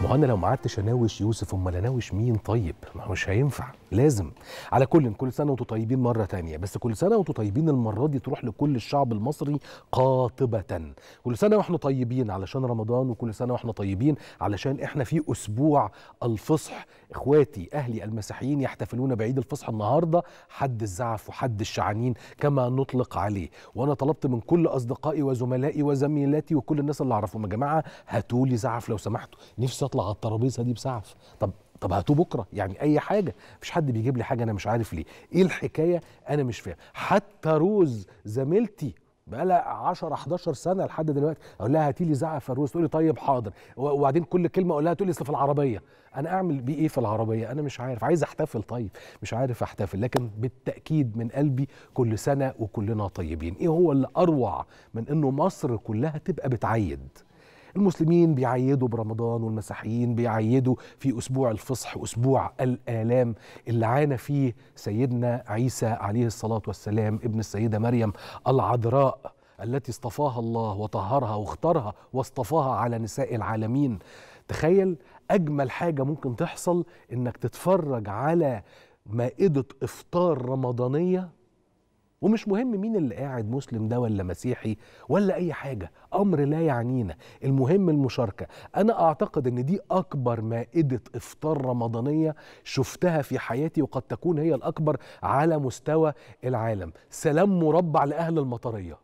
ما هو انا لو ما قعدتش اناوش يوسف امال اناوش مين طيب ما هو مش هينفع لازم على كل كل سنه وانتم طيبين مره تانية بس كل سنه وانتم طيبين المره دي تروح لكل الشعب المصري قاطبه كل سنه واحنا طيبين علشان رمضان وكل سنه واحنا طيبين علشان احنا في اسبوع الفصح اخواتي اهلي المسيحيين يحتفلون بعيد الفصح النهارده حد الزعف وحد الشعانين كما نطلق عليه وانا طلبت من كل اصدقائي وزملائي وزميلاتي وكل الناس اللي اعرفهم يا جماعه هاتوا لي زعف لو سمحتوا نفسي اطلع على الترابيزه دي بزعف طب طب هاتوا بكره يعني اي حاجه مفيش حد بيجيب لي حاجه انا مش عارف ليه ايه الحكايه انا مش فاهم حتى روز زميلتي بقى لها 10 11 سنه لحد دلوقتي اقول لها هاتي لي زعف الروز تقول لي طيب حاضر وبعدين كل كلمه اقول لها تقول لي اصل في العربيه انا اعمل بيه ايه في العربيه انا مش عارف عايز احتفل طيب مش عارف احتفل لكن بالتاكيد من قلبي كل سنه وكلنا طيبين ايه هو اللي اروع من انه مصر كلها تبقى بتعيد المسلمين بيعيدوا برمضان والمسيحيين بيعيدوا في اسبوع الفصح اسبوع الالام اللي عانى فيه سيدنا عيسى عليه الصلاه والسلام ابن السيده مريم العذراء التي اصطفاها الله وطهرها واختارها واصطفاها على نساء العالمين تخيل اجمل حاجه ممكن تحصل انك تتفرج على مائده افطار رمضانيه ومش مهم مين اللي قاعد مسلم ده ولا مسيحي ولا اي حاجه امر لا يعنينا المهم المشاركه انا اعتقد ان دي اكبر مائده افطار رمضانيه شفتها في حياتي وقد تكون هي الاكبر على مستوى العالم سلام مربع لاهل المطريه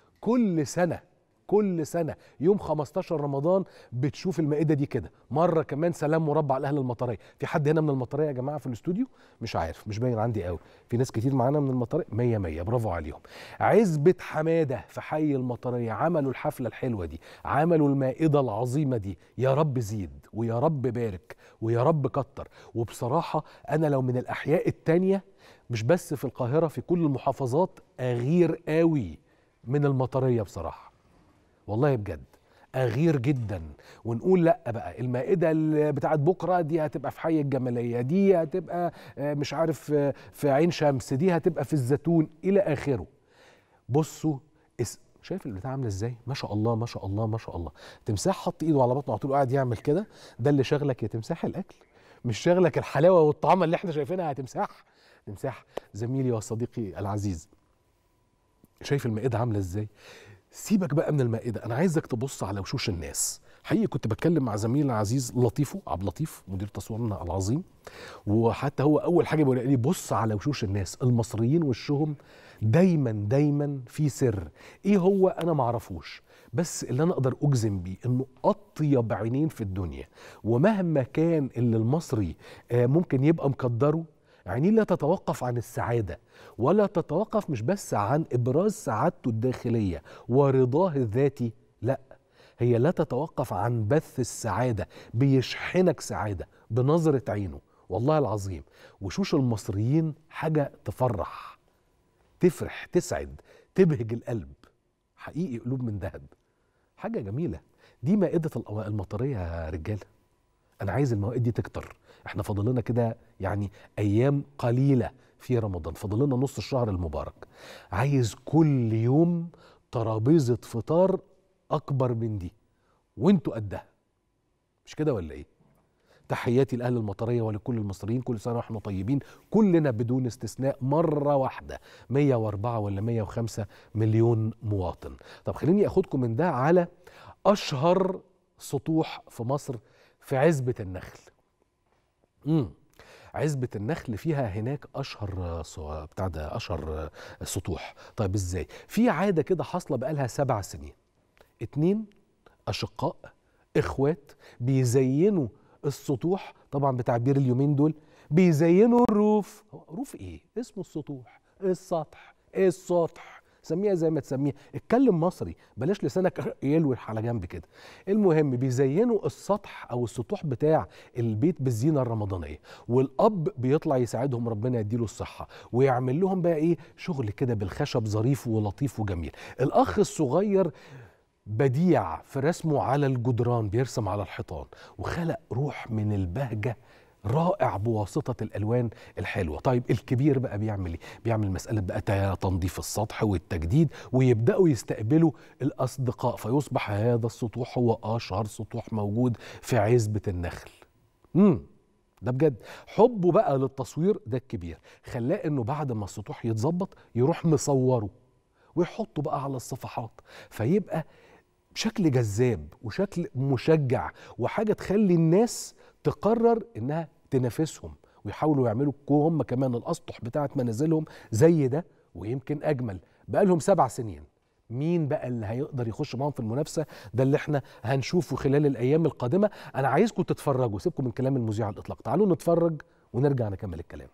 كل سنه كل سنه يوم 15 رمضان بتشوف المائده دي كده مره كمان سلام مربع لاهل المطريه في حد هنا من المطريه يا جماعه في الاستوديو مش عارف مش باين عندي قوي في ناس كتير معانا من المطريه 100 100 برافو عليهم عزبه حماده في حي المطريه عملوا الحفله الحلوه دي عملوا المائده العظيمه دي يا رب زيد ويا رب بارك ويا رب كتر وبصراحه انا لو من الاحياء التانيه مش بس في القاهره في كل المحافظات اغير قوي من المطريه بصراحه والله بجد اغير جدا ونقول لا بقى المائده اللي بتاعت بكره دي هتبقى في حي الجماليه دي هتبقى مش عارف في عين شمس دي هتبقى في الزيتون الى اخره بصوا اس... شايف البتاع عامله ازاي ما شاء الله ما شاء الله ما شاء الله تمساح حط ايده على بطنه على طول قاعد يعمل كده ده اللي شغلك يا تمساح الاكل مش شغلك الحلاوه والطعام اللي احنا شايفينها يا تمساح تمساح زميلي وصديقي العزيز شايف المائده عامله ازاي سيبك بقى من المائده انا عايزك تبص على وشوش الناس حقيقي كنت بتكلم مع زميلي العزيز لطيفو عبد اللطيف مدير تصويرنا العظيم وحتى هو اول حاجه بيقول لي بص على وشوش الناس المصريين وشهم دايما دايما في سر ايه هو انا ما اعرفوش بس اللي انا اقدر اجزم بيه انه اطيب عينين في الدنيا ومهما كان اللي المصري ممكن يبقى مقدره عينيه لا تتوقف عن السعاده ولا تتوقف مش بس عن ابراز سعادته الداخليه ورضاه الذاتي لا هي لا تتوقف عن بث السعاده بيشحنك سعاده بنظره عينه والله العظيم وشوش المصريين حاجه تفرح تفرح تسعد تبهج القلب حقيقي قلوب من ذهب حاجه جميله دي مائده المطريه يا رجاله انا عايز الموائد دي تكتر احنا فاضل لنا كده يعني ايام قليله في رمضان فاضل لنا نص الشهر المبارك عايز كل يوم ترابيزه فطار اكبر من دي وانتوا قدها مش كده ولا ايه تحياتي لاهل المطريه ولكل المصريين كل سنه واحنا طيبين كلنا بدون استثناء مره واحده 104 ولا 105 مليون مواطن طب خليني اخدكم من ده على اشهر سطوح في مصر في عزبه النخل امم عزبة النخل فيها هناك أشهر بتاع ده أشهر سطوح طيب إزاي في عادة كده حاصلة بقالها سبع سنين اتنين أشقاء إخوات بيزينوا السطوح طبعا بتعبير اليومين دول بيزينوا الروف روف إيه اسمه السطوح السطح السطح سميها زي ما تسميها اتكلم مصري بلاش لسانك يلوح على جنب كده المهم بيزينوا السطح او السطوح بتاع البيت بالزينه الرمضانيه والاب بيطلع يساعدهم ربنا يديله الصحه ويعمل لهم بقى ايه شغل كده بالخشب ظريف ولطيف وجميل الاخ الصغير بديع في رسمه على الجدران بيرسم على الحيطان وخلق روح من البهجه رائع بواسطه الالوان الحلوه طيب الكبير بقى بيعمل ايه بيعمل مساله بقى تنظيف السطح والتجديد ويبداوا يستقبلوا الاصدقاء فيصبح هذا السطوح هو اشهر سطوح موجود في عزبه النخل امم ده بجد حبه بقى للتصوير ده الكبير خلاه انه بعد ما السطوح يتظبط يروح مصوره ويحطه بقى على الصفحات فيبقى شكل جذاب وشكل مشجع وحاجه تخلي الناس تقرر انها تنافسهم ويحاولوا يعملوا هم كمان الاسطح بتاعه منازلهم زي ده ويمكن اجمل بقى لهم سبع سنين مين بقى اللي هيقدر يخش معاهم في المنافسه ده اللي احنا هنشوفه خلال الايام القادمه انا عايزكم تتفرجوا سيبكم من كلام المذيع على الاطلاق تعالوا نتفرج ونرجع نكمل الكلام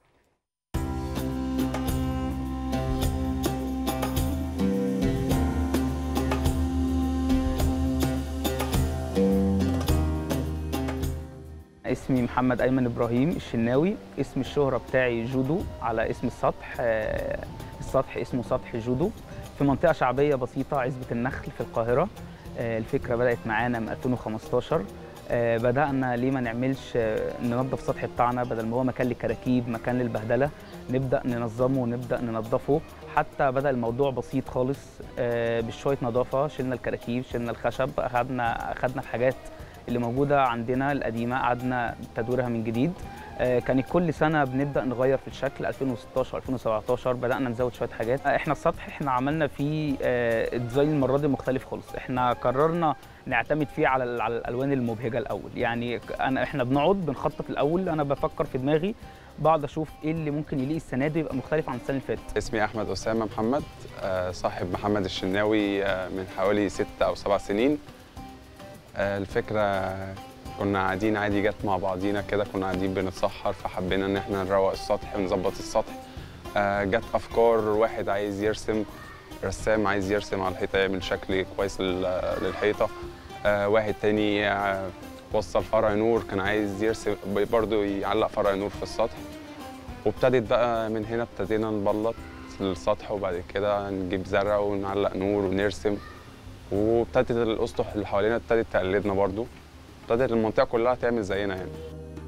اسمي محمد ايمن ابراهيم الشناوي اسم الشهره بتاعي جودو على اسم السطح السطح اسمه سطح جودو في منطقه شعبيه بسيطه عزبه النخل في القاهره الفكره بدات معانا من 2015 بدانا ليه ما نعملش ننظف السطح بتاعنا بدل ما هو مكان للكراكيب مكان للبهدله نبدا ننظمه ونبدا ننظفه حتى بدا الموضوع بسيط خالص بشويه نظافه شلنا الكراكيب شلنا الخشب اخذنا اخذنا الحاجات اللي موجوده عندنا القديمه قعدنا تدويرها من جديد كانت كل سنه بنبدا نغير في الشكل 2016 2017 بدانا نزود شويه حاجات احنا السطح احنا عملنا فيه ديزاين المره دي مختلف خالص احنا قررنا نعتمد فيه على على الالوان المبهجه الاول يعني انا احنا بنقعد بنخطط الاول انا بفكر في دماغي بقعد اشوف ايه اللي ممكن يليق السنه دي يبقى مختلف عن السنه اللي فاتت اسمي احمد اسامه محمد صاحب محمد الشناوي من حوالي ست او سبع سنين الفكره كنا قاعدين عادي جت مع بعضينا كده كنا قاعدين بنتسحر فحبينا ان احنا نروق السطح ونظبط السطح جت افكار واحد عايز يرسم رسام عايز يرسم على الحيطه يعمل شكل كويس للحيطه واحد تاني وصل فرع نور كان عايز يرسم برضه يعلق فرع نور في السطح وابتدت بقى من هنا ابتدينا نبلط السطح وبعد كده نجيب زرع ونعلق نور ونرسم وابتدت الاسطح اللي حوالينا ابتدت تقلدنا برضو ابتدت المنطقه كلها تعمل زينا يعني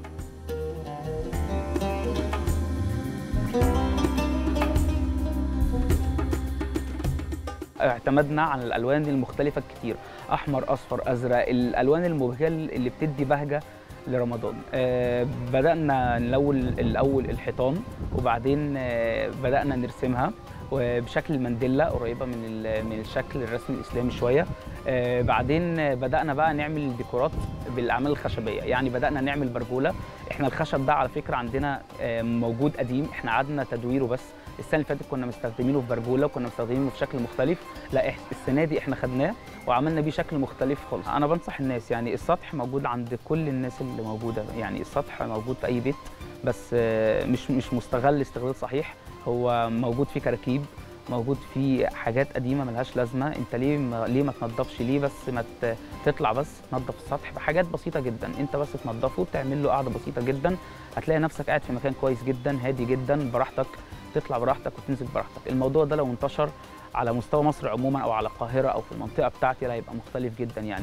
اعتمدنا على الالوان المختلفه الكتير احمر اصفر ازرق الالوان المبهجه اللي بتدي بهجه لرمضان آه بدانا نلون الاول الحيطان وبعدين آه بدانا نرسمها بشكل مانديلا قريبه من من الشكل الرسمي الاسلامي شويه آه بعدين بدانا بقى نعمل الديكورات بالاعمال الخشبيه يعني بدانا نعمل برجوله احنا الخشب ده على فكره عندنا آه موجود قديم احنا قعدنا تدويره بس السنه اللي فاتت كنا مستخدمينه في برجوله وكنا مستخدمينه في شكل مختلف لا السنه دي احنا خدناه وعملنا بيه شكل مختلف خالص انا بنصح الناس يعني السطح موجود عند كل الناس اللي موجوده يعني السطح موجود في اي بيت بس آه مش مش مستغل استغلال صحيح هو موجود فيه كراكيب موجود فيه حاجات قديمه ملهاش لازمه انت ليه ما ليه ما تنضفش ليه بس ما تطلع بس تنضف السطح بحاجات بسيطه جدا انت بس تنضفه تعمل له قاعده بسيطه جدا هتلاقي نفسك قاعد في مكان كويس جدا هادي جدا براحتك تطلع براحتك وتنزل براحتك الموضوع ده لو انتشر على مستوى مصر عموما او على القاهره او في المنطقه بتاعتي هيبقى مختلف جدا يعني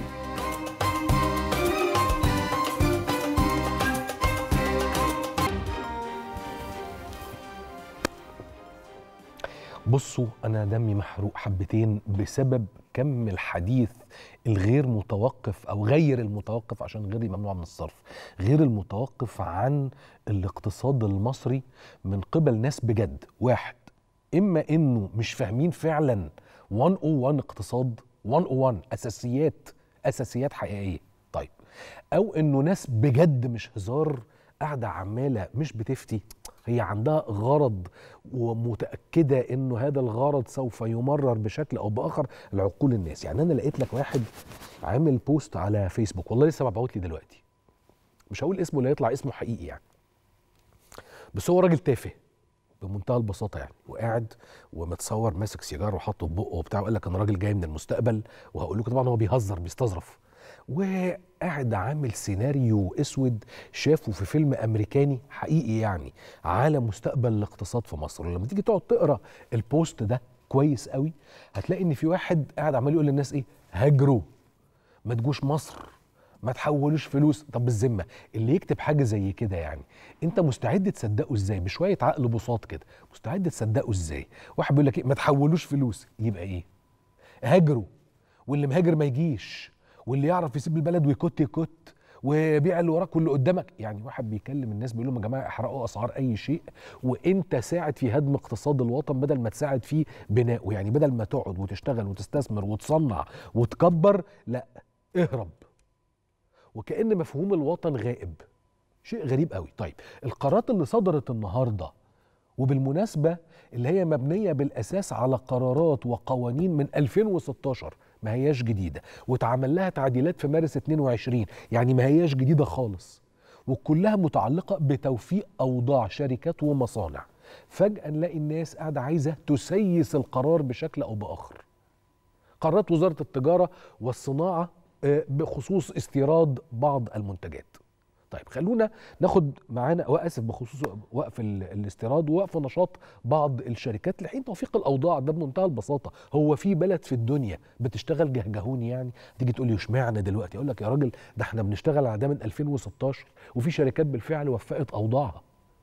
بصوا انا دمي محروق حبتين بسبب كم الحديث الغير متوقف او غير المتوقف عشان غير ممنوع من الصرف غير المتوقف عن الاقتصاد المصري من قبل ناس بجد واحد اما انه مش فاهمين فعلا 101 اقتصاد 101 اساسيات اساسيات حقيقيه طيب او انه ناس بجد مش هزار قاعده عماله مش بتفتي هي عندها غرض ومتاكده انه هذا الغرض سوف يمرر بشكل او باخر لعقول الناس يعني انا لقيت لك واحد عامل بوست على فيسبوك والله لسه مبعوت لي دلوقتي مش هقول اسمه لا يطلع اسمه حقيقي يعني بس هو راجل تافه بمنتهى البساطه يعني وقاعد ومتصور ماسك سيجار وحاطه في بقه وبتاع وقال لك انا راجل جاي من المستقبل وهقول لكم طبعا هو بيهزر بيستظرف وقاعد عامل سيناريو اسود شافه في فيلم امريكاني حقيقي يعني على مستقبل الاقتصاد في مصر ولما تيجي تقعد تقرا البوست ده كويس قوي هتلاقي ان في واحد قاعد عمال يقول للناس ايه هاجروا ما تجوش مصر ما تحولوش فلوس طب بالذمه اللي يكتب حاجه زي كده يعني انت مستعد تصدقه ازاي بشويه عقل بساط كده مستعد تصدقه ازاي واحد بيقول لك ايه ما تحولوش فلوس يبقى ايه هاجروا واللي مهاجر ما يجيش واللي يعرف يسيب البلد ويكت يكت وبيع اللي وراك واللي قدامك يعني واحد بيكلم الناس بيقول لهم يا جماعه احرقوا اسعار اي شيء وانت ساعد في هدم اقتصاد الوطن بدل ما تساعد في بنائه يعني بدل ما تقعد وتشتغل وتستثمر وتصنع وتكبر لا اهرب وكأن مفهوم الوطن غائب شيء غريب قوي طيب القرارات اللي صدرت النهارده وبالمناسبة اللي هي مبنية بالأساس على قرارات وقوانين من 2016 ما هياش جديدة واتعمل لها تعديلات في مارس 22 يعني ما هياش جديدة خالص وكلها متعلقة بتوفيق أوضاع شركات ومصانع فجأة نلاقي الناس قاعدة عايزة تسيس القرار بشكل أو بآخر قرارات وزارة التجارة والصناعة آه، بخصوص استيراد بعض المنتجات طيب خلونا ناخد معانا واسف بخصوص وقف ال- الاستيراد ووقف نشاط بعض الشركات لحين توفيق الاوضاع ده بمنتهى البساطه هو في بلد في الدنيا بتشتغل جهجهوني يعني تيجي تقول لي اشمعنى دلوقتي اقول لك يا راجل ده احنا بنشتغل على ده من 2016 وفي شركات بالفعل وفقت اوضاعها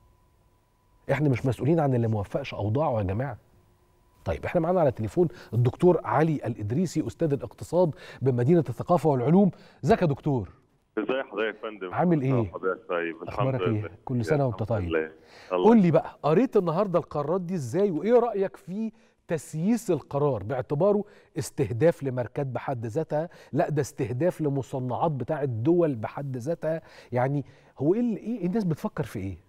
احنا مش مسؤولين عن اللي موفقش اوضاعه يا جماعه طيب احنا معانا على التليفون الدكتور علي الادريسي استاذ الاقتصاد بمدينه الثقافه والعلوم ازيك يا دكتور ازي حضرتك يا فندم عامل ايه؟ حضرتك طيب أخبارك الحمد إيه؟ لله كل سنة وأنت الحمد طيب. لله. الله قول لي بقى قريت النهارده القرارات دي ازاي وايه رايك في تسييس القرار باعتباره استهداف لماركات بحد ذاتها لا ده استهداف لمصنعات بتاعه دول بحد ذاتها يعني هو ايه اللي- ايه الناس بتفكر في ايه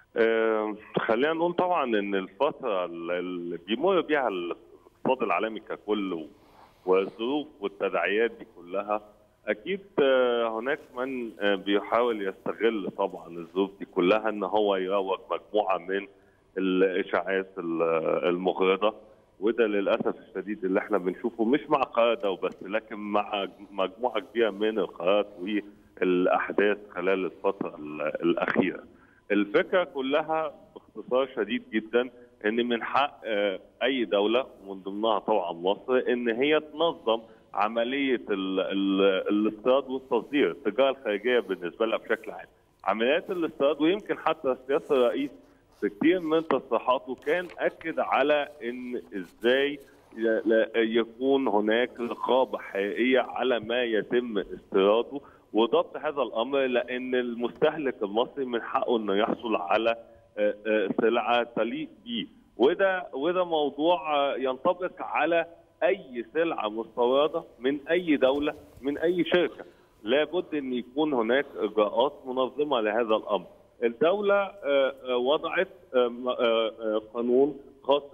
آه خلينا نقول طبعا ان الفتره اللي بيمر بيها الاقتصاد العالمي ككل و- والظروف والتداعيات دي كلها اكيد آه، هناك من آه، بيحاول يستغل طبعا الظروف دي كلها ان هو يروج مجموعه من الاشاعات ال- المغرضه وده للاسف الشديد اللي احنا بنشوفه مش مع قاده وبس لكن مع مجموعه كبيره من القرارات والاحداث خلال الفتره ال- الاخيره. الفكره كلها باختصار شديد جدا ان من حق آه، اي دوله ومن ضمنها طبعا مصر ان هي تنظم عمليه ال- ال- الاستيراد والتصدير، التجاره الخارجيه بالنسبه لها بشكل عام. عمليات الاستيراد ويمكن حتى سياسه الرئيس في كتير من تصريحاته كان اكد على ان ازاي ي- لا- يكون هناك رقابه حقيقيه على ما يتم استيراده وضبط هذا الامر لان المستهلك المصري من حقه انه يحصل على آه، آه، سلعه تليق به وده وده موضوع آه، ينطبق على اي سلعه مستورده من اي دوله من اي شركه لابد ان يكون هناك اجراءات منظمه لهذا الامر الدوله آه، آه، وضعت آه، م- آه، آه، قانون خاص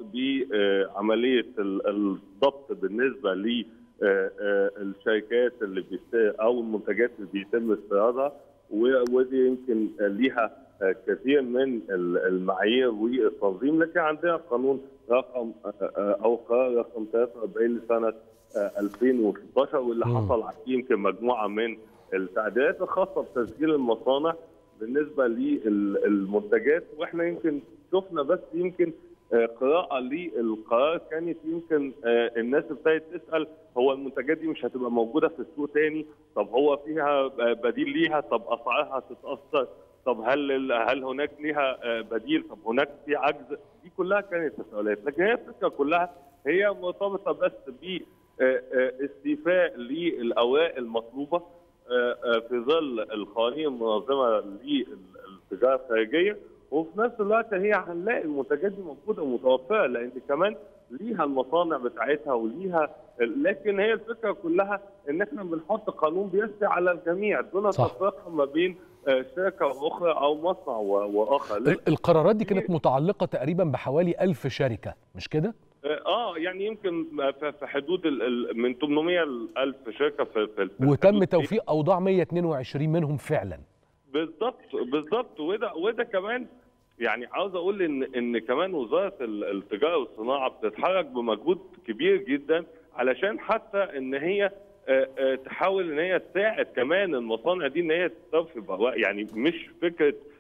بعمليه ال- الضبط بالنسبه ل آه، آه، الشركات اللي بيست او المنتجات اللي بيتم استيرادها و- ودي يمكن آه، ليها آه، كثير من ال- المعايير والتنظيم لكن عندنا قانون رقم آه، آه، او قرار رقم 43 لسنه آه، 2016 واللي مم. حصل عليه يمكن مجموعه من التعديلات الخاصه بتسجيل المصانع بالنسبه للمنتجات واحنا يمكن شفنا بس يمكن آه، قراءه للقرار كانت يمكن آه، الناس ابتدت تسال هو المنتجات دي مش هتبقى موجوده في السوق تاني طب هو فيها آه، بديل ليها طب اسعارها هتتاثر طب هل ال- هل هناك ليها آه، بديل طب هناك في عجز دي كلها كانت تساؤلات لكن هي الفكره كلها هي مرتبطه بس ب آه، آه، استيفاء للاوراق المطلوبه آه، آه، في ظل القوانين المنظمه للتجاره الخارجيه وفي نفس الوقت هي هنلاقي المنتجات دي موجوده ومتوفره لان كمان ليها المصانع بتاعتها وليها لكن هي الفكره كلها ان احنا بنحط قانون بيسري على الجميع دون صح. تفرقه ما بين آه، شركه واخرى او مصنع و- واخر ال- القرارات دي كانت متعلقه تقريبا بحوالي ألف شركه مش كده اه يعني يمكن في في حدود ال- ال- من 800 ل 1000 شركه في في في وتم الحدود دي. توفيق اوضاع 122 منهم فعلا بالظبط بالظبط وده وده كمان يعني عاوز اقول ان ان كمان وزاره ال- التجاره والصناعه بتتحرك بمجهود كبير جدا علشان حتى ان هي آه، آه، تحاول ان هي تساعد كمان المصانع دي ان هي تستوفي بأوراق. يعني مش فكره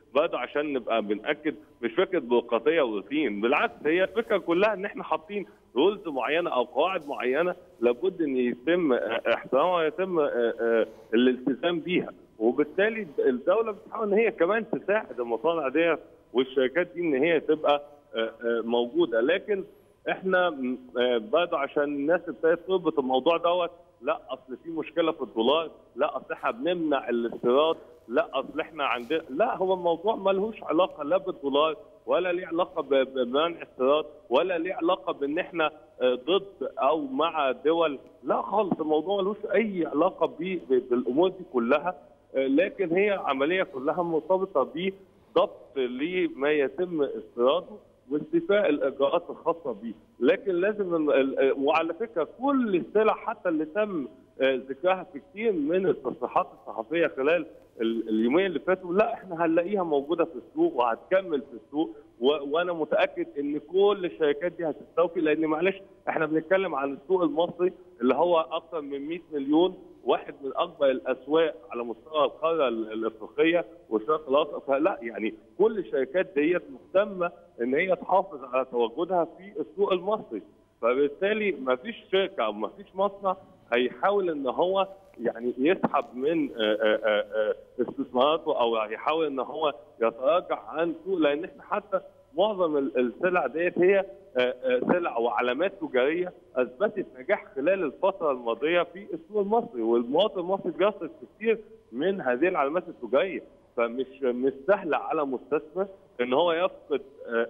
برضه عشان نبقى بناكد مش فكره بيروقراطيه وروتين بالعكس هي الفكره كلها ان احنا حاطين رولز معينه او قواعد معينه لابد ان يتم احترامها ويتم الالتزام بيها وبالتالي الدوله بتحاول ان هي كمان تساعد المصانع دي والشركات دي ان هي تبقى موجوده لكن احنا برضه عشان الناس ابتدت تربط الموضوع دوت لا اصل في مشكله في الدولار لا اصل احنا بنمنع الاستيراد لا اصل احنا عندنا لا هو الموضوع ملهوش علاقه لا بالدولار ولا ليه علاقه بمنع استيراد ولا ليه علاقه بان احنا ضد او مع دول لا خالص الموضوع ملوش اي علاقه بالامور دي كلها لكن هي عمليه كلها مرتبطه بضبط لما يتم استيراده واستيفاء الاجراءات الخاصه به، لكن لازم وعلى فكره كل السلع حتى اللي تم ذكرها في كثير من التصريحات الصحفيه خلال اليومين اللي فاتوا لا احنا هنلاقيها موجوده في السوق وهتكمل في السوق وانا متاكد ان كل الشركات دي هتستوفي لان معلش احنا بنتكلم عن السوق المصري اللي هو اكثر من 100 مليون واحد من اكبر الاسواق على مستوى القاره الافريقيه والشرق الاوسط فلا يعني كل الشركات ديت مهتمه ان هي تحافظ على تواجدها في السوق المصري فبالتالي ما فيش شركه او ما فيش مصنع هيحاول ان هو يعني يسحب من استثماراته او يحاول ان هو يتراجع عن سوق لان احنا حتى معظم السلع ديت هي سلع وعلامات تجاريه اثبتت نجاح خلال الفتره الماضيه في السوق المصري والمواطن المصري بيصرف كثير من هذه العلامات التجاريه فمش مش سهل على مستثمر ان هو يفقد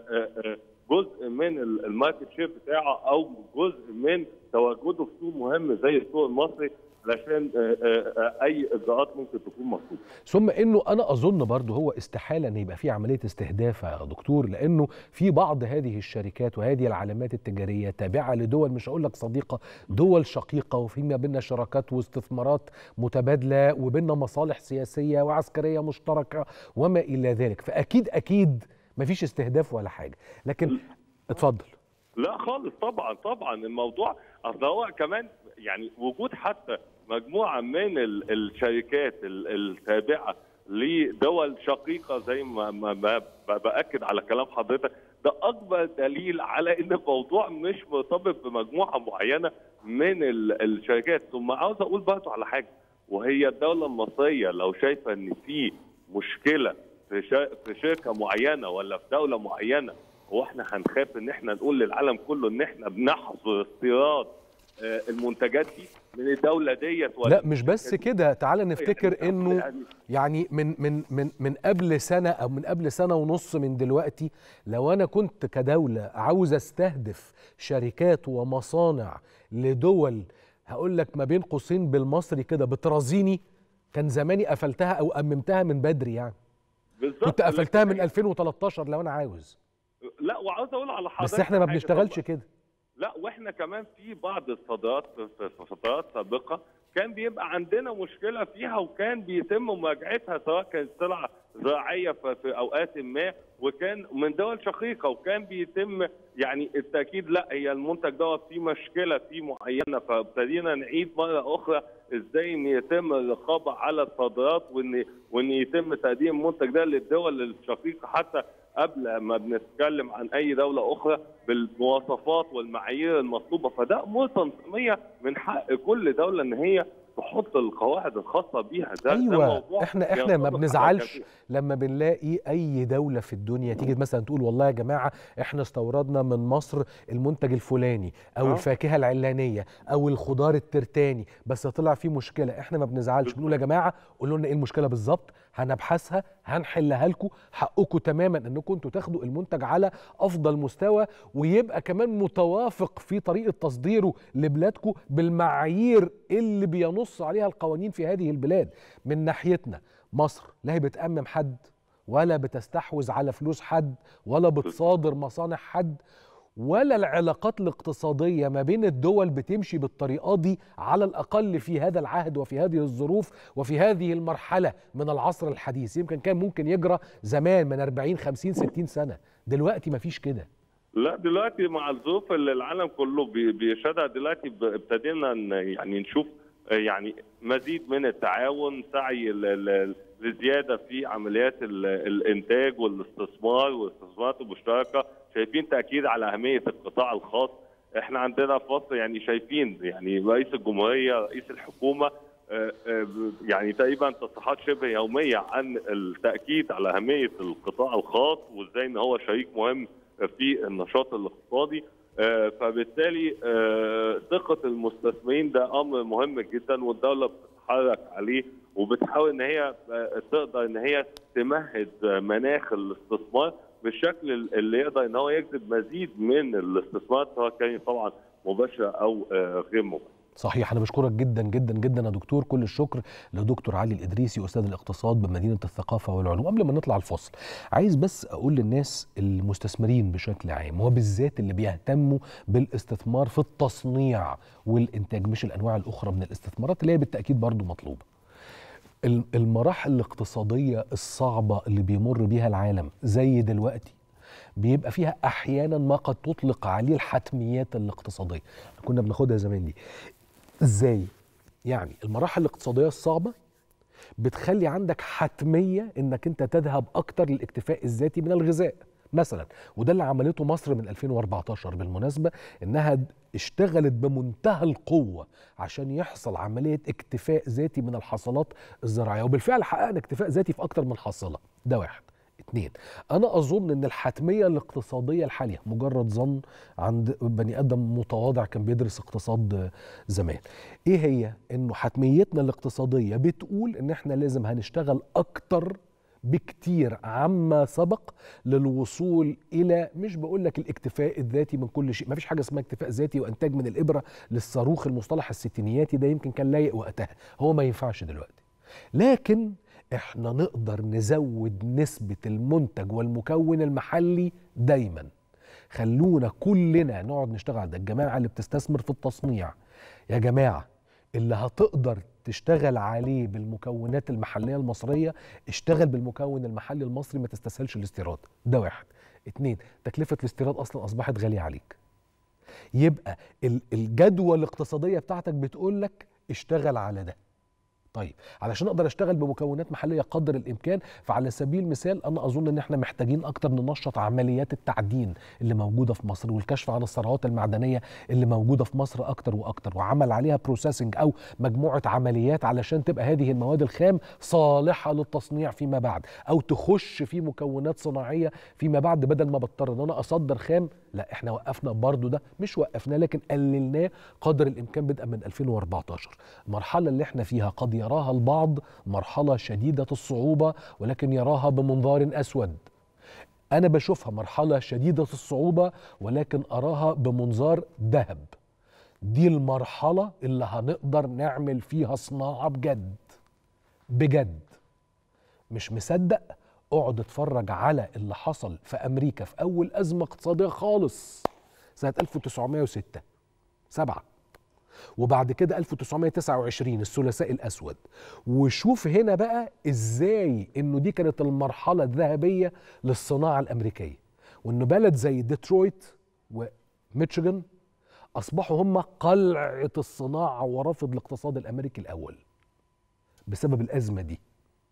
جزء من الماركت شير بتاعه او جزء من تواجده في سوق مهم زي السوق المصري علشان اي اجراءات ممكن تكون مطلوبه. ثم انه انا اظن برضه هو استحاله ان يبقى في عمليه استهداف يا دكتور لانه في بعض هذه الشركات وهذه العلامات التجاريه تابعه لدول مش هقول لك صديقه دول شقيقه وفي ما بيننا شراكات واستثمارات متبادله وبيننا مصالح سياسيه وعسكريه مشتركه وما الى ذلك فاكيد اكيد مفيش استهداف ولا حاجه لكن اتفضل لا خالص طبعا طبعا الموضوع اصل هو كمان يعني وجود حتى مجموعه من الشركات التابعه لدول شقيقه زي ما, ما, ما باكد على كلام حضرتك ده اكبر دليل على ان الموضوع مش مرتبط بمجموعه معينه من الشركات ثم عاوز اقول برضه على حاجه وهي الدوله المصريه لو شايفه ان في مشكله في في شركه معينه ولا في دوله معينه هو احنا هنخاف ان احنا نقول للعالم كله ان احنا بنحظر استيراد المنتجات دي من الدوله ديت ولا لا مش بس كده تعال نفتكر انه يعني من من من من قبل سنه او من قبل سنه ونص من دلوقتي لو انا كنت كدوله عاوز استهدف شركات ومصانع لدول هقول لك ما بين قوسين بالمصري كده بترازيني كان زماني قفلتها او اممتها من بدري يعني بالظبط كنت قفلتها من 2013 لو انا عاوز لا وعاوز اقول على حضرتك بس احنا ما بنشتغلش كده لا واحنا كمان في بعض الصادرات في فترات سابقه كان بيبقى عندنا مشكله فيها وكان بيتم مراجعتها سواء كانت سلعه زراعيه في اوقات ما وكان من دول شقيقه وكان بيتم يعني التاكيد لا هي المنتج دوت فيه مشكله فيه معينه فابتدينا نعيد مره اخرى ازاي ان يتم الرقابه على الصادرات وان وان يتم تقديم المنتج ده للدول الشقيقه حتى قبل ما بنتكلم عن اي دوله اخرى بالمواصفات والمعايير المطلوبه فده امور تنظيميه من حق كل دوله ان هي تحط القواعد الخاصه بيها ده ايوه ده موضوع احنا احنا ما بنزعلش لما بنلاقي اي دوله في الدنيا تيجي مثلا تقول والله يا جماعه احنا استوردنا من مصر المنتج الفلاني او أه. الفاكهه العلانيه او الخضار الترتاني بس طلع فيه مشكله احنا ما بنزعلش بنقول يا جماعه قولوا لنا ايه المشكله بالظبط هنبحثها هنحلها لكم حقكم تماما انكم انتوا تاخدوا المنتج على افضل مستوى ويبقى كمان متوافق في طريقه تصديره لبلادكم بالمعايير اللي بينص عليها القوانين في هذه البلاد من ناحيتنا مصر لا هي بتأمم حد ولا بتستحوذ على فلوس حد ولا بتصادر مصانع حد ولا العلاقات الاقتصادية ما بين الدول بتمشي بالطريقة دي على الأقل في هذا العهد وفي هذه الظروف وفي هذه المرحلة من العصر الحديث يمكن كان ممكن يجرى زمان من 40 50 60 سنة دلوقتي مفيش كده لا دلوقتي مع الظروف اللي العالم كله بي- بيشهدها دلوقتي ب- ابتدينا ن- يعني نشوف يعني مزيد من التعاون سعي ال- ال- لزياده في عمليات ال- الانتاج والاستثمار والاستثمارات المشتركه شايفين تاكيد على اهميه القطاع الخاص احنا عندنا في مصر يعني شايفين يعني رئيس الجمهوريه رئيس الحكومه آه، آه، يعني تقريبا تصريحات شبه يوميه عن التاكيد على اهميه القطاع الخاص وازاي ان هو شريك مهم في النشاط الاقتصادي آه، فبالتالي آه، ثقه المستثمرين ده امر مهم جدا والدوله بتتحرك عليه وبتحاول ان هي آه، تقدر ان هي تمهد آه، مناخ الاستثمار بالشكل اللي يقدر ان هو يجذب مزيد من الاستثمار سواء كان طبعا مباشره او آه، غير مباشره صحيح انا بشكرك جدا جدا جدا يا دكتور كل الشكر لدكتور علي الادريسي استاذ الاقتصاد بمدينه الثقافه والعلوم قبل ما نطلع الفصل عايز بس اقول للناس المستثمرين بشكل عام وبالذات اللي بيهتموا بالاستثمار في التصنيع والانتاج مش الانواع الاخرى من الاستثمارات اللي هي بالتاكيد برضو مطلوبه ال- المراحل الاقتصاديه الصعبه اللي بيمر بيها العالم زي دلوقتي بيبقى فيها احيانا ما قد تطلق عليه الحتميات الاقتصاديه كنا بناخدها زمان دي ازاي يعني المراحل الاقتصاديه الصعبه بتخلي عندك حتميه انك انت تذهب اكتر للاكتفاء الذاتي من الغذاء مثلا وده اللي عملته مصر من 2014 بالمناسبه انها د- اشتغلت بمنتهى القوه عشان يحصل عمليه اكتفاء ذاتي من الحصلات الزراعيه وبالفعل حققنا اكتفاء ذاتي في اكتر من حاصله ده واحد اتنين انا اظن ان الحتميه الاقتصاديه الحاليه مجرد ظن عند بني ادم متواضع كان بيدرس اقتصاد زمان ايه هي انه حتميتنا الاقتصاديه بتقول ان احنا لازم هنشتغل اكتر بكتير عما سبق للوصول الى مش بقول لك الاكتفاء الذاتي من كل شيء ما فيش حاجه اسمها اكتفاء ذاتي وانتاج من الابره للصاروخ المصطلح الستينياتي ده يمكن كان لايق وقتها هو ما ينفعش دلوقتي لكن احنا نقدر نزود نسبة المنتج والمكون المحلي دايما خلونا كلنا نقعد نشتغل ده الجماعة اللي بتستثمر في التصنيع يا جماعة اللي هتقدر تشتغل عليه بالمكونات المحلية المصرية اشتغل بالمكون المحلي المصري ما تستسهلش الاستيراد ده واحد اتنين تكلفة الاستيراد أصلا أصبحت غالية عليك يبقى ال- الجدوى الاقتصادية بتاعتك بتقول لك اشتغل على ده طيب علشان اقدر اشتغل بمكونات محليه قدر الامكان فعلى سبيل المثال انا اظن ان احنا محتاجين اكتر ننشط عمليات التعدين اللي موجوده في مصر والكشف عن الثروات المعدنيه اللي موجوده في مصر اكتر واكتر وعمل عليها بروسيسنج او مجموعه عمليات علشان تبقى هذه المواد الخام صالحه للتصنيع فيما بعد او تخش في مكونات صناعيه فيما بعد بدل ما بضطر ان انا اصدر خام لا احنا وقفنا برضو ده مش وقفناه لكن قللناه قدر الامكان بدءا من 2014 المرحله اللي احنا فيها قد يراها البعض مرحله شديده الصعوبه ولكن يراها بمنظار اسود انا بشوفها مرحله شديده الصعوبه ولكن اراها بمنظار ذهب دي المرحله اللي هنقدر نعمل فيها صناعه بجد بجد مش مصدق اقعد اتفرج على اللي حصل في امريكا في اول ازمه اقتصاديه خالص سنه 1906 سبعة وبعد كده 1929 الثلاثاء الاسود وشوف هنا بقى ازاي انه دي كانت المرحله الذهبيه للصناعه الامريكيه وان بلد زي ديترويت وميتشيغان اصبحوا هم قلعه الصناعه ورافد الاقتصاد الامريكي الاول بسبب الازمه دي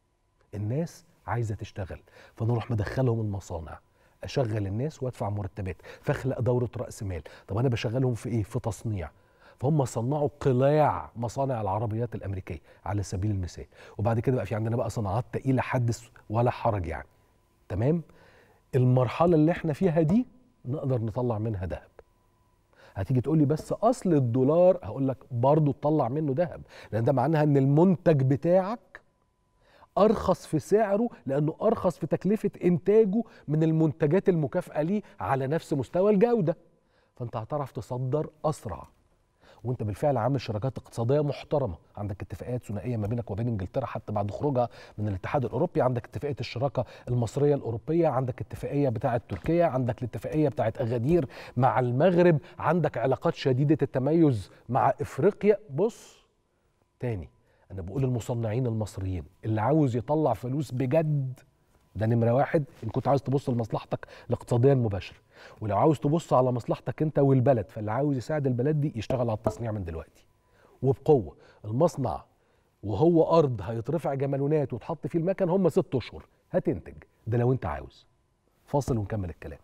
الناس عايزه تشتغل فنروح مدخلهم المصانع اشغل الناس وادفع مرتبات فاخلق دوره راس مال طب انا بشغلهم في ايه في تصنيع فهم صنعوا قلاع مصانع العربيات الامريكيه على سبيل المثال وبعد كده بقى في عندنا بقى صناعات تقيله حدث ولا حرج يعني تمام المرحله اللي احنا فيها دي نقدر نطلع منها ذهب هتيجي تقول لي بس اصل الدولار هقول لك برضه تطلع منه ذهب لان ده معناها ان المنتج بتاعك ارخص في سعره لانه ارخص في تكلفه انتاجه من المنتجات المكافئه ليه على نفس مستوى الجوده فانت هتعرف تصدر اسرع وانت بالفعل عامل شراكات اقتصاديه محترمه عندك اتفاقيات ثنائيه ما بينك وبين انجلترا حتى بعد خروجها من الاتحاد الاوروبي عندك اتفاقيه الشراكه المصريه الاوروبيه عندك اتفاقيه بتاعه تركيا عندك الاتفاقيه بتاعه اغادير مع المغرب عندك علاقات شديده التميز مع افريقيا بص تاني انا بقول المصنعين المصريين اللي عاوز يطلع فلوس بجد ده نمره واحد ان كنت عاوز تبص لمصلحتك الاقتصاديه المباشره ولو عاوز تبص على مصلحتك انت والبلد فاللي عاوز يساعد البلد دي يشتغل على التصنيع من دلوقتي وبقوه المصنع وهو ارض هيترفع جمالونات وتحط فيه المكن هم ست اشهر هتنتج ده لو انت عاوز فاصل ونكمل الكلام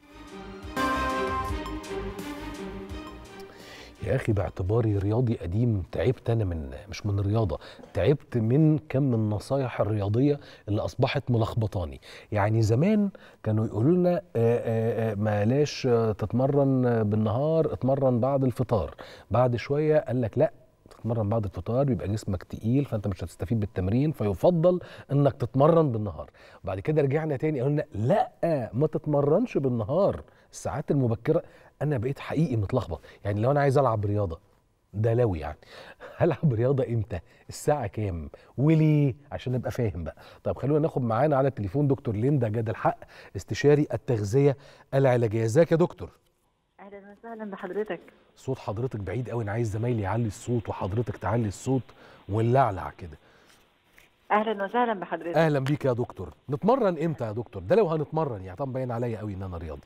يا اخي باعتباري رياضي قديم تعبت انا من مش من الرياضه تعبت من كم النصايح الرياضيه اللي اصبحت ملخبطاني يعني زمان كانوا يقولوا لنا آه، آه، آه، بلاش آه، تتمرن بالنهار اتمرن بعد الفطار بعد شويه قال لك لا تتمرن بعد الفطار بيبقى جسمك تقيل فانت مش هتستفيد بالتمرين فيفضل انك تتمرن بالنهار بعد كده رجعنا تاني قلنا لا ما تتمرنش بالنهار الساعات المبكره انا بقيت حقيقي متلخبط يعني لو انا عايز العب رياضه ده لو يعني هلعب رياضه امتى الساعه كام وليه عشان ابقى فاهم بقى طب خلونا ناخد معانا على التليفون دكتور ليندا جاد الحق استشاري التغذيه العلاجيه ازيك يا دكتور اهلا وسهلا بحضرتك صوت حضرتك بعيد قوي انا عايز زمايلي يعلي الصوت وحضرتك تعلي الصوت ونلعلع كده اهلا وسهلا بحضرتك اهلا بيك يا دكتور نتمرن امتى يا دكتور ده لو هنتمرن يعني طبعا باين عليا قوي ان انا رياضي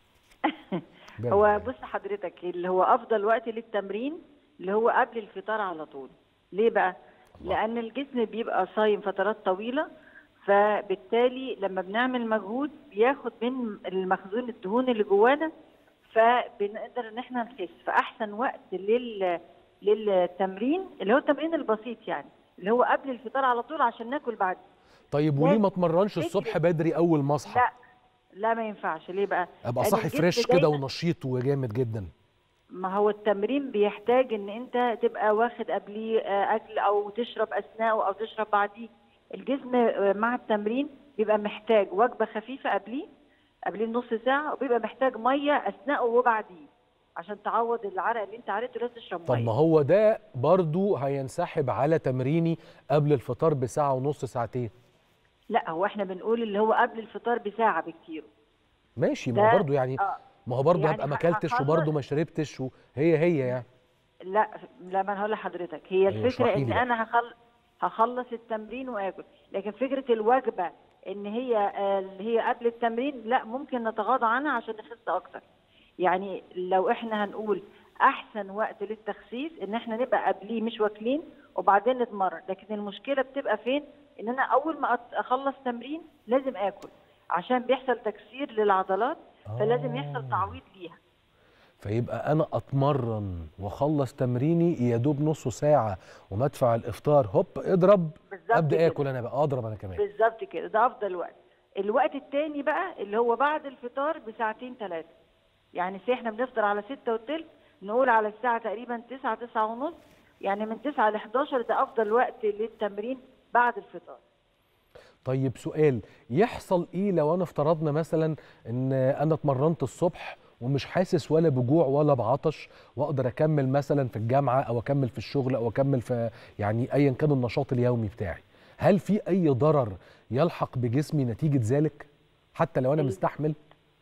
باين هو عليا. بص حضرتك اللي هو افضل وقت للتمرين اللي هو قبل الفطار على طول ليه بقى الله. لان الجسم بيبقى صايم فترات طويله فبالتالي لما بنعمل مجهود بياخد من المخزون الدهون اللي جوانا فبنقدر ان احنا نخس فاحسن وقت لل للتمرين اللي هو التمرين البسيط يعني اللي هو قبل الفطار على طول عشان ناكل بعد طيب وليه لا، ما اتمرنش فكرة. الصبح بدري اول ما اصحى لا لا ما ينفعش ليه بقى ابقى لأن صاحي الجسم فريش كده دايماً- ونشيط وجامد جدا ما هو التمرين بيحتاج ان انت تبقى واخد قبليه آه، اكل او تشرب اثناءه او تشرب بعديه الجسم آه، مع التمرين بيبقى محتاج وجبه خفيفه قبليه قبليه نص ساعه وبيبقى محتاج ميه اثناءه وبعديه عشان تعوض العرق اللي انت عرقته لازم تشرب طب ما ميه هو ده برضو هينسحب على تمريني قبل الفطار بساعه ونص ساعتين لا هو احنا بنقول اللي هو قبل الفطار بساعه بكتير ماشي ما هو ده- برضو يعني اه ما هو برضو يعني هبقى ما ه- اكلتش هخلص- وبرضو ما شربتش وهي هي يعني لا لا ما انا هقول لحضرتك هي أيوة، الفكره اشرحي ان لي بقى. انا هخل... هخلص التمرين واكل لكن فكره الوجبه ان هي آه، اللي هي قبل التمرين لا ممكن نتغاضى عنها عشان نخس اكتر يعني لو احنا هنقول احسن وقت للتخسيس ان احنا نبقى قبليه مش واكلين وبعدين نتمرن لكن المشكله بتبقى فين ان انا اول ما أت- اخلص تمرين لازم اكل عشان بيحصل تكسير للعضلات فلازم يحصل آه. تعويض ليها فيبقى انا اتمرن واخلص تمريني يا دوب نص ساعه ومدفع الافطار هوب اضرب بالظبط ابدا كده. اكل انا بقى اضرب انا كمان بالظبط كده ده افضل وقت الوقت التاني بقى اللي هو بعد الفطار بساعتين ثلاثه يعني سي احنا بنفطر على ستة وتلت نقول على الساعه تقريبا تسعة تسعة ونص يعني من 9 ل 11 ده افضل وقت للتمرين بعد الفطار طيب سؤال يحصل ايه لو انا افترضنا مثلا ان انا اتمرنت الصبح ومش حاسس ولا بجوع ولا بعطش واقدر اكمل مثلا في الجامعه او اكمل في الشغل او اكمل في يعني ايا كان النشاط اليومي بتاعي هل في اي ضرر يلحق بجسمي نتيجه ذلك حتى لو انا ال- مستحمل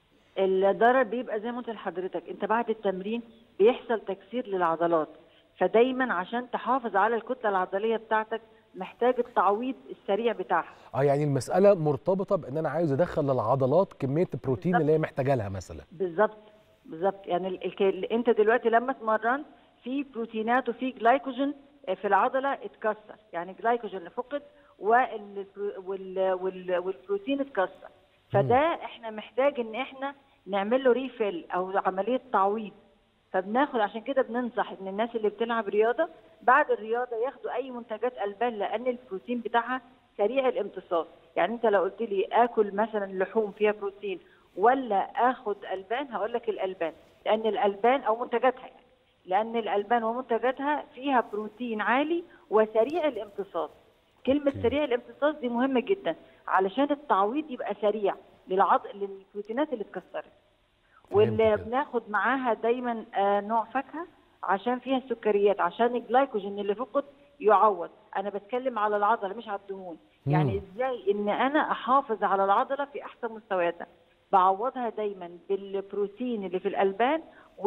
الضرر بيبقى زي ما قلت لحضرتك انت بعد التمرين بيحصل تكسير للعضلات فدايما عشان تحافظ على الكتله العضليه بتاعتك محتاج التعويض السريع بتاعها اه يعني المساله مرتبطه بان انا عايز ادخل للعضلات كميه البروتين بالظبط. اللي هي محتاجه لها مثلا بالظبط بالظبط يعني ال- الك- ال- انت دلوقتي لما اتمرنت في بروتينات وفي جلايكوجين في العضله اتكسر يعني جلايكوجين فقد وال وال وال والبروتين اتكسر فده احنا محتاج ان احنا نعمل له ريفيل او عمليه تعويض فبناخد عشان كده بننصح ان الناس اللي بتلعب رياضه بعد الرياضه ياخدوا اي منتجات البان لان البروتين بتاعها سريع الامتصاص يعني انت لو قلت لي اكل مثلا لحوم فيها بروتين ولا اخد البان هقول لك الالبان لان الالبان او منتجاتها يعني لان الالبان ومنتجاتها فيها بروتين عالي وسريع الامتصاص كلمه أوكي. سريع الامتصاص دي مهمه جدا علشان التعويض يبقى سريع للعض... للبروتينات اللي اتكسرت واللي كده. بناخد معاها دايما آه، نوع فاكهه عشان فيها السكريات عشان الجلايكوجين اللي فقد يعوض انا بتكلم على العضله مش على الدهون يعني مم. ازاي ان انا احافظ على العضله في احسن مستوياتها بعوضها دايما بالبروتين اللي في الالبان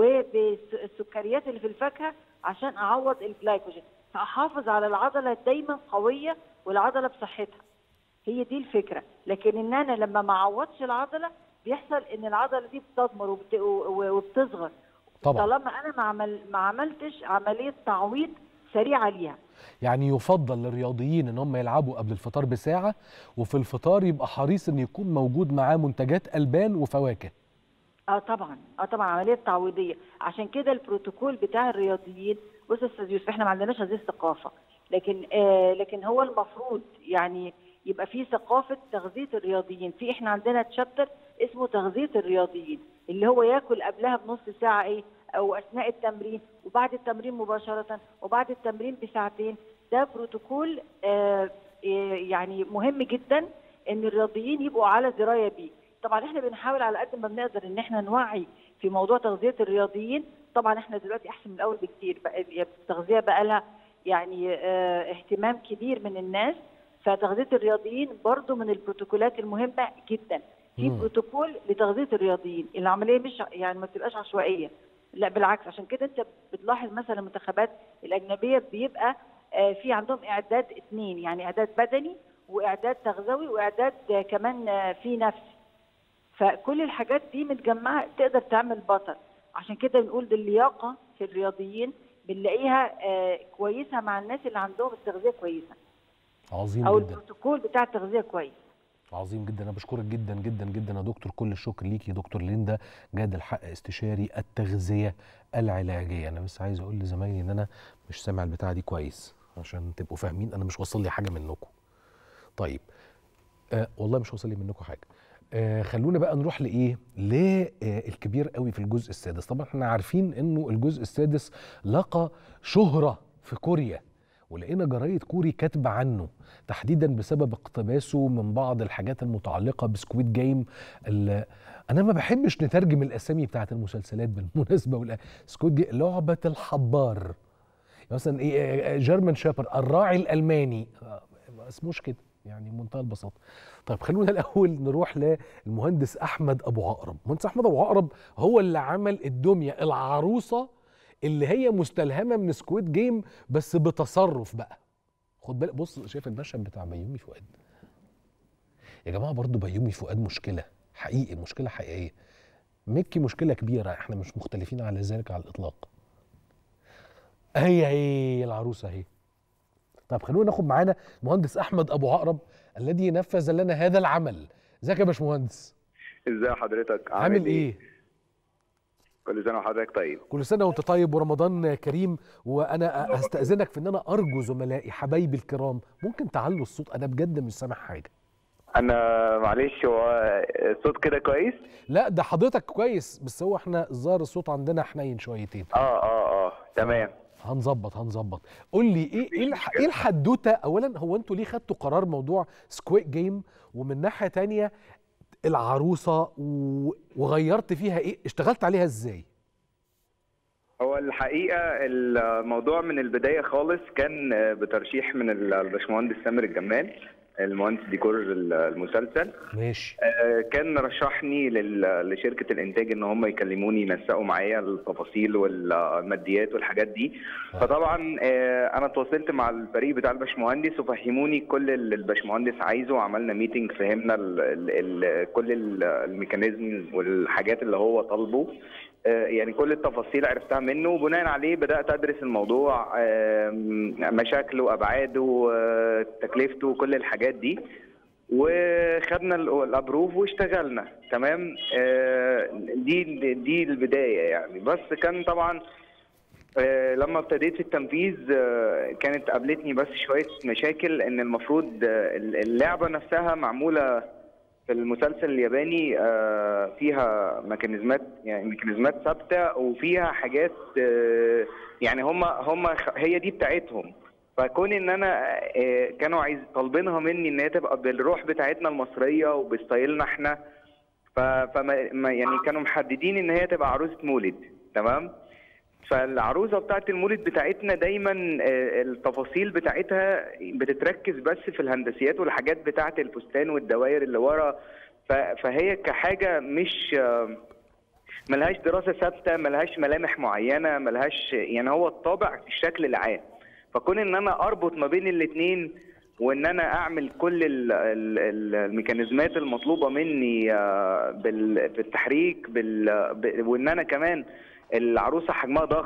وبالسكريات اللي في الفاكهه عشان اعوض الجلايكوجين فاحافظ على العضله دايما قويه والعضله بصحتها هي دي الفكره لكن ان انا لما ما اعوضش العضله بيحصل ان العضله دي بتضمر وبت- و- وبتصغر طبعا طالما انا ما عمل ما عملتش عمليه تعويض سريعه ليها يعني يفضل للرياضيين ان هم يلعبوا قبل الفطار بساعه وفي الفطار يبقى حريص ان يكون موجود معاه منتجات البان وفواكه اه طبعا اه طبعا عمليه تعويضيه عشان كده البروتوكول بتاع الرياضيين بص يا استاذ يوسف احنا ما عندناش هذه الثقافه لكن آه لكن هو المفروض يعني يبقى في ثقافه تغذيه الرياضيين في احنا عندنا تشابتر اسمه تغذيه الرياضيين اللي هو ياكل قبلها بنص ساعه ايه او اثناء التمرين وبعد التمرين مباشره وبعد التمرين بساعتين ده بروتوكول آه آه، يعني مهم جدا ان الرياضيين يبقوا على درايه بيه طبعا احنا بنحاول على قد ما بنقدر ان احنا نوعي في موضوع تغذيه الرياضيين طبعا احنا دلوقتي احسن من الاول بكتير بقى التغذيه بقى لها يعني اه اهتمام كبير من الناس فتغذيه الرياضيين برضو من البروتوكولات المهمه جدا في مم. بروتوكول لتغذيه الرياضيين العمليه مش يعني ما بتبقاش عشوائيه لا بالعكس عشان كده انت بتلاحظ مثلا المنتخبات الاجنبيه بيبقى آه، في عندهم اعداد اثنين يعني اعداد بدني واعداد تغذوي واعداد آه، كمان آه، في نفسي فكل الحاجات دي متجمعه تقدر تعمل بطل عشان كده بنقول دي اللياقه في الرياضيين بنلاقيها آه، كويسه مع الناس اللي عندهم التغذيه كويسه عظيم او جدا البروتوكول بتاع التغذيه كويس عظيم جدا انا بشكرك جدا جدا جدا يا دكتور كل الشكر ليكي دكتور ليندا جاد الحق استشاري التغذيه العلاجيه انا بس عايز اقول لزمايلي ان انا مش سامع البتاعه دي كويس عشان تبقوا فاهمين انا مش واصل لي حاجه منكم طيب آه والله مش واصل لي منكم حاجه آه خلونا بقى نروح لايه للكبير قوي في الجزء السادس طبعا احنا عارفين انه الجزء السادس لقى شهره في كوريا ولقينا جرايد كوري كاتبه عنه تحديدا بسبب اقتباسه من بعض الحاجات المتعلقه بسكويد جيم ال- انا ما بحبش نترجم الاسامي بتاعت المسلسلات بالمناسبه ولا سكويد جيم لعبه الحبار مثلا ايه جيرمان شابر الراعي الالماني آه، ما اسموش كده يعني بمنتهى البساطه طيب خلونا الاول نروح للمهندس احمد ابو عقرب المهندس احمد ابو عقرب هو اللي عمل الدميه العروسه اللي هي مستلهمه من سكويد جيم بس بتصرف بقى خد بالك بص شايف المشهد بتاع بيومي فؤاد يا جماعه برضو بيومي فؤاد مشكله حقيقي مشكله حقيقيه ميكي مشكله كبيره احنا مش مختلفين على ذلك على الاطلاق هي هي العروسه اهي طب خلونا ناخد معانا مهندس احمد ابو عقرب الذي نفذ لنا هذا العمل ازيك يا باشمهندس ازاي حضرتك عامل ايه كل سنه وحضرتك طيب كل سنه وانت طيب ورمضان كريم وانا هستاذنك في ان انا ارجو زملائي حبايبي الكرام ممكن تعلوا الصوت انا بجد مش سامع حاجه انا معلش هو الصوت كده كويس لا ده حضرتك كويس بس هو احنا الظاهر الصوت عندنا حنين شويتين اه اه اه تمام هنظبط هنظبط قول لي ايه ايه الح- ايه الحدوته اولا هو انتوا ليه خدتوا قرار موضوع سكويد جيم ومن ناحيه تانية العروسه و... وغيرت فيها ايه اشتغلت عليها ازاي هو الحقيقه الموضوع من البدايه خالص كان بترشيح من الباشمهندس سامر الجمال المهندس ديكور المسلسل ماشي آه، كان رشحني لل- لشركه الانتاج ان هم يكلموني ينسقوا معايا التفاصيل والماديات والحاجات دي فطبعا آه، انا تواصلت مع الفريق بتاع الباشمهندس وفهموني كل اللي الباشمهندس عايزه وعملنا ميتنج فهمنا ال ال ال كل ال- الميكانيزم والحاجات اللي هو طالبه آه، يعني كل التفاصيل عرفتها منه وبناء عليه بدات ادرس الموضوع آم، مشاكله ابعاده آه، تكلفته كل الحاجات دي وخدنا ال- الابروف واشتغلنا تمام آه، دي دي البدايه يعني بس كان طبعا آه، لما ابتديت في التنفيذ آه، كانت قابلتني بس شويه مشاكل ان المفروض آه، اللعبه نفسها معموله في المسلسل الياباني آه، فيها ميكانيزمات يعني ميكانيزمات ثابته وفيها حاجات آه، يعني هم هم هي دي بتاعتهم فكون ان انا آه، كانوا عايز طالبينها مني ان هي تبقى بالروح بتاعتنا المصريه وبستايلنا احنا ف- فما ما- يعني كانوا محددين ان هي تبقى عروسه مولد تمام فالعروسه بتاعت المولد بتاعتنا دايما آه، التفاصيل بتاعتها بتتركز بس في الهندسيات والحاجات بتاعت الفستان والدوائر اللي ورا ف- فهي كحاجه مش آه، ملهاش دراسه ثابته ملهاش ملامح معينه ملهاش يعني هو الطابع في الشكل العام فكون ان انا اربط ما بين الاثنين وان انا اعمل كل ال- ال- ال- الميكانيزمات المطلوبه مني آه، بال- بالتحريك بال- ب- وان انا كمان العروسه حجمها ضخم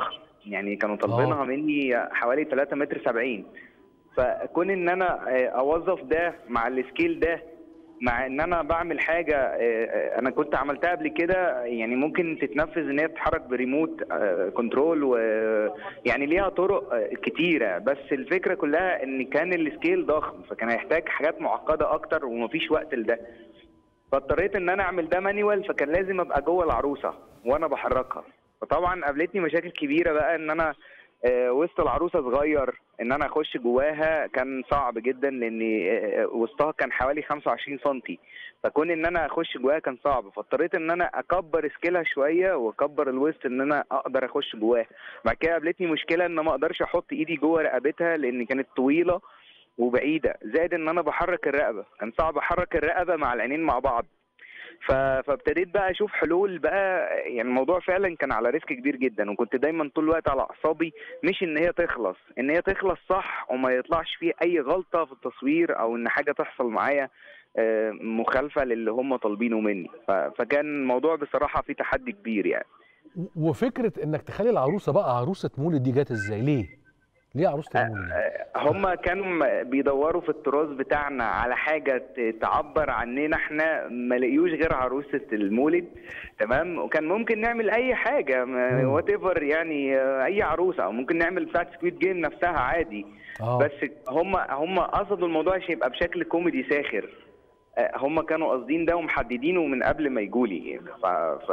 يعني كانوا طالبينها مني حوالي 3 متر 70 فكون ان انا آه، اوظف ده مع السكيل ده مع ان انا بعمل حاجه آه، آه، انا كنت عملتها قبل كده يعني ممكن تتنفذ ان هي تتحرك بريموت آه، كنترول ويعني ليها طرق آه، كتيره بس الفكره كلها ان كان السكيل ضخم فكان هيحتاج حاجات معقده اكتر ومفيش وقت لده فاضطريت ان انا اعمل ده مانيوال فكان لازم ابقى جوه العروسه وانا بحركها فطبعا قابلتني مشاكل كبيره بقى ان انا آه، وسط العروسه صغير ان انا اخش جواها كان صعب جدا لان آه، وسطها كان حوالي 25 سنتي فكون ان انا اخش جواها كان صعب فاضطريت ان انا اكبر سكيلها شويه واكبر الوسط ان انا اقدر اخش جواها بعد كده قابلتني مشكله ان ما اقدرش احط ايدي جوه رقبتها لان كانت طويله وبعيده زائد ان انا بحرك الرقبه كان صعب احرك الرقبه مع العينين مع بعض ف... فابتديت بقى اشوف حلول بقى يعني الموضوع فعلا كان على ريسك كبير جدا وكنت دايما طول الوقت على اعصابي مش ان هي تخلص ان هي تخلص صح وما يطلعش فيه اي غلطه في التصوير او ان حاجه تحصل معايا آه، مخالفه للي هم طالبينه مني ف... فكان الموضوع بصراحه فيه تحدي كبير يعني و- وفكره انك تخلي العروسه بقى عروسه مولد دي جت ازاي ليه ليه عروسه المولد دي؟ هم كانوا بيدوروا في التراث بتاعنا على حاجة ت- تعبر عننا احنا ما لقيوش غير عروسة المولد تمام وكان ممكن نعمل أي حاجة مم. وات ايفر يعني آه، أي عروسة أو ممكن نعمل بتاعت سكويد جيم نفسها عادي اه بس هم هم قصدوا الموضوع عشان يبقى بشكل كوميدي ساخر آه، هم كانوا قاصدين ده ومحددينه من قبل ما يجولي ف... ف...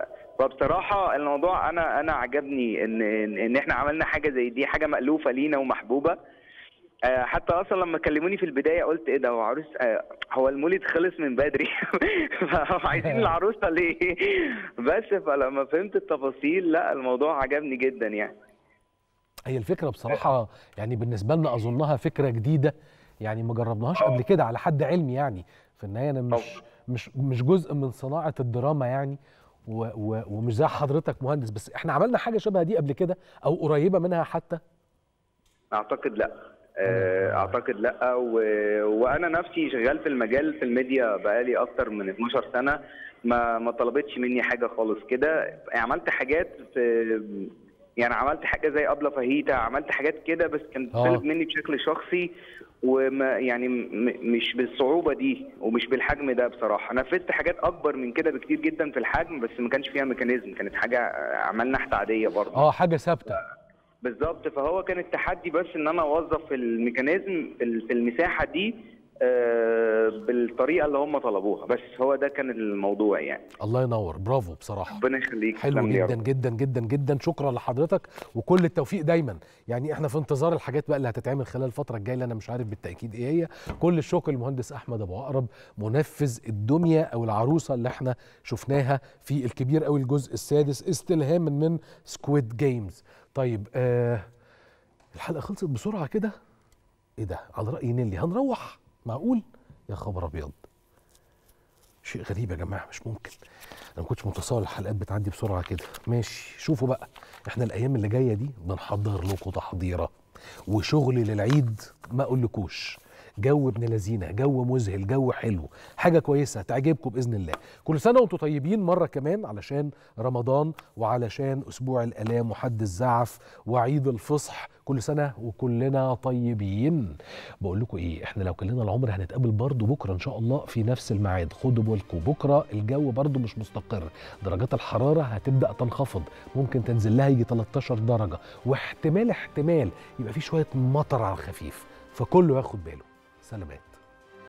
فبصراحة الموضوع أنا أنا عجبني إن إن إن إحنا عملنا حاجة زي دي حاجة مألوفة لينا ومحبوبة آه، حتى اصلا لما كلموني في البدايه قلت ايه ده هو عروس آه، هو المولد خلص من بدري فهم عايزين العروسه ليه بس فلما فهمت التفاصيل لا الموضوع عجبني جدا يعني هي الفكره بصراحه يعني بالنسبه لنا اظنها فكره جديده يعني ما جربناهاش قبل كده على حد علمي يعني في النهايه انا مش مش مش جزء من صناعه الدراما يعني و و ومش زي حضرتك مهندس بس احنا عملنا حاجه شبه دي قبل كده او قريبه منها حتى اعتقد لا آه، اعتقد لا و... وانا نفسي شغال في المجال في الميديا بقالي اكتر من 12 سنه ما ما طلبتش مني حاجه خالص كده عملت حاجات في يعني عملت حاجه زي ابله فاهيتا عملت حاجات كده بس كانت آه. طلب مني بشكل شخصي وما يعني م- مش بالصعوبه دي ومش بالحجم ده بصراحه نفذت حاجات اكبر من كده بكتير جدا في الحجم بس ما كانش فيها ميكانيزم كانت حاجه اعمال نحت عاديه برضه اه حاجه ثابته بالظبط فهو كان التحدي بس ان انا اوظف الميكانيزم في ال- في المساحه دي آه، بالطريقه اللي هم طلبوها بس هو ده كان الموضوع يعني الله ينور برافو بصراحه ربنا يخليك حلو تسلم لي يا جدا رب. جدا جدا جدا شكرا لحضرتك وكل التوفيق دايما يعني احنا في انتظار الحاجات بقى اللي هتتعمل خلال الفتره الجايه اللي انا مش عارف بالتاكيد ايه هي كل الشكر للمهندس احمد ابو اقرب منفذ الدميه او العروسه اللي احنا شفناها في الكبير قوي الجزء السادس استلهاما من سكويد جيمز طيب آه الحلقه خلصت بسرعه كده ايه ده على راي نيلي هنروح معقول يا خبر ابيض شيء غريب يا جماعه مش ممكن انا ما كنتش متصور الحلقات بتعدي بسرعه كده ماشي شوفوا بقى احنا الايام اللي جايه دي بنحضر لكم تحضيره وشغل للعيد ما اقولكوش جو ابن لذينه جو مذهل جو حلو حاجه كويسه تعجبكم باذن الله كل سنه وانتم طيبين مره كمان علشان رمضان وعلشان اسبوع الالام وحد الزعف وعيد الفصح كل سنه وكلنا طيبين بقول لكم ايه احنا لو كلنا العمر هنتقابل برضو بكره ان شاء الله في نفس الميعاد خدوا بالكم بكره الجو برضو مش مستقر درجات الحراره هتبدا تنخفض ممكن تنزل لها يجي 13 درجه واحتمال احتمال يبقى في شويه مطر على الخفيف فكله ياخد باله سلامات